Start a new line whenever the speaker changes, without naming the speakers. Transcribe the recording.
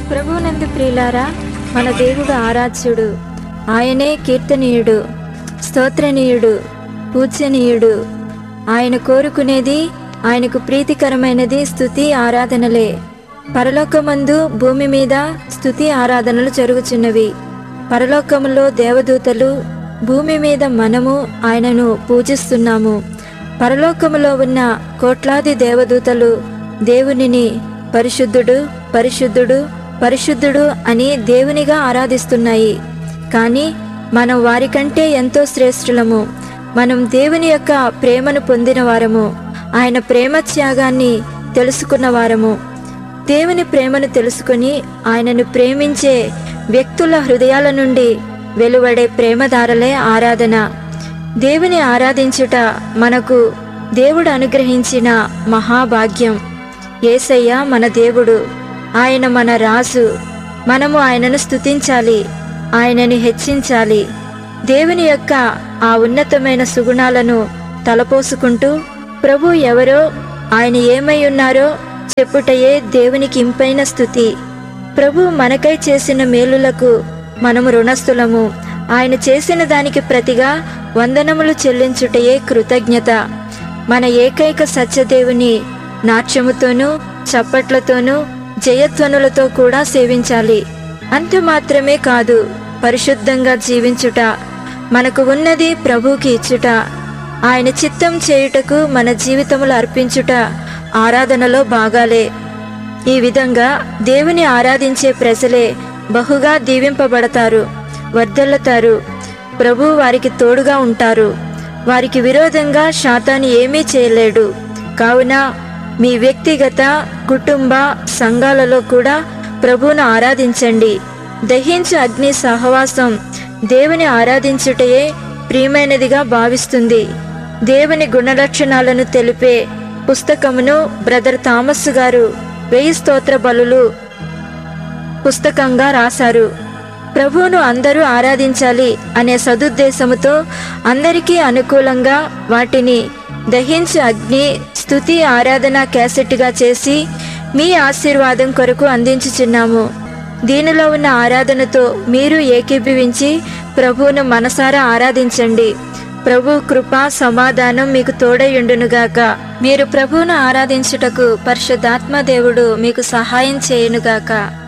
ప్రభువునందు ప్రియులారా మన దేవుడు ఆరాధ్యుడు ఆయనే కీర్తనీయుడు స్తోత్రనీయుడు పూజ్యనీయుడు ఆయన కోరుకునేది ఆయనకు ప్రీతికరమైనది స్తుతి ఆరాధనలే పరలోకమందు భూమి మీద స్తుతి ఆరాధనలు జరుగుచున్నవి పరలోకములో దేవదూతలు భూమి మీద మనము ఆయనను పూజిస్తున్నాము పరలోకములో ఉన్న కోట్లాది దేవదూతలు దేవునిని పరిశుద్ధుడు పరిశుద్ధుడు పరిశుద్ధుడు అని దేవునిగా ఆరాధిస్తున్నాయి కానీ మనం వారికంటే ఎంతో శ్రేష్ఠులము మనం దేవుని యొక్క ప్రేమను పొందిన వారము ఆయన ప్రేమ త్యాగాన్ని తెలుసుకున్న వారము దేవుని ప్రేమను తెలుసుకుని ఆయనను ప్రేమించే వ్యక్తుల హృదయాల నుండి వెలువడే ప్రేమధారలే ఆరాధన దేవుని ఆరాధించుట మనకు దేవుడు అనుగ్రహించిన మహాభాగ్యం ఏసయ్య మన దేవుడు ఆయన మన రాజు మనము ఆయనను స్తుతించాలి ఆయనను హెచ్చించాలి దేవుని యొక్క ఆ ఉన్నతమైన సుగుణాలను తలపోసుకుంటూ ప్రభు ఎవరో ఆయన ఏమై ఉన్నారో చెప్పుటయే దేవునికి ఇంపైన స్థుతి ప్రభు మనకై చేసిన మేలులకు మనము రుణస్థులము ఆయన చేసిన దానికి ప్రతిగా వందనములు చెల్లించుటయే కృతజ్ఞత మన ఏకైక సత్యదేవుని నాట్యముతోనూ చప్పట్లతోనూ జయధ్వనులతో కూడా సేవించాలి అంత మాత్రమే కాదు పరిశుద్ధంగా జీవించుట మనకు ఉన్నది ప్రభువుకి ఇచ్చుట ఆయన చిత్తం చేయుటకు మన జీవితములు అర్పించుట ఆరాధనలో భాగాలే ఈ విధంగా దేవుని ఆరాధించే ప్రజలే బహుగా దీవింపబడతారు వర్ధిల్లుతారు ప్రభు వారికి తోడుగా ఉంటారు వారికి విరోధంగా శాతాన్ని ఏమీ చేయలేడు కావున మీ వ్యక్తిగత కుటుంబ సంఘాలలో కూడా ప్రభువును ఆరాధించండి దహించు అగ్ని సహవాసం దేవుని ఆరాధించుటయే ప్రియమైనదిగా భావిస్తుంది దేవుని గుణలక్షణాలను తెలిపే పుస్తకమును బ్రదర్ థామస్ గారు వెయ్యి స్తోత్ర బలులు పుస్తకంగా రాశారు ప్రభువును అందరూ ఆరాధించాలి అనే సదుద్దేశముతో అందరికీ అనుకూలంగా వాటిని దహించు అగ్ని స్తుతి ఆరాధన క్యాసెట్గా చేసి మీ ఆశీర్వాదం కొరకు అందించుచున్నాము దీనిలో ఉన్న ఆరాధనతో మీరు ఏకీభవించి ప్రభువును మనసారా ఆరాధించండి ప్రభు కృప సమాధానం మీకు తోడయుండునుగాక మీరు ప్రభువును ఆరాధించుటకు పరిశుద్ధాత్మ దేవుడు మీకు సహాయం చేయునుగాక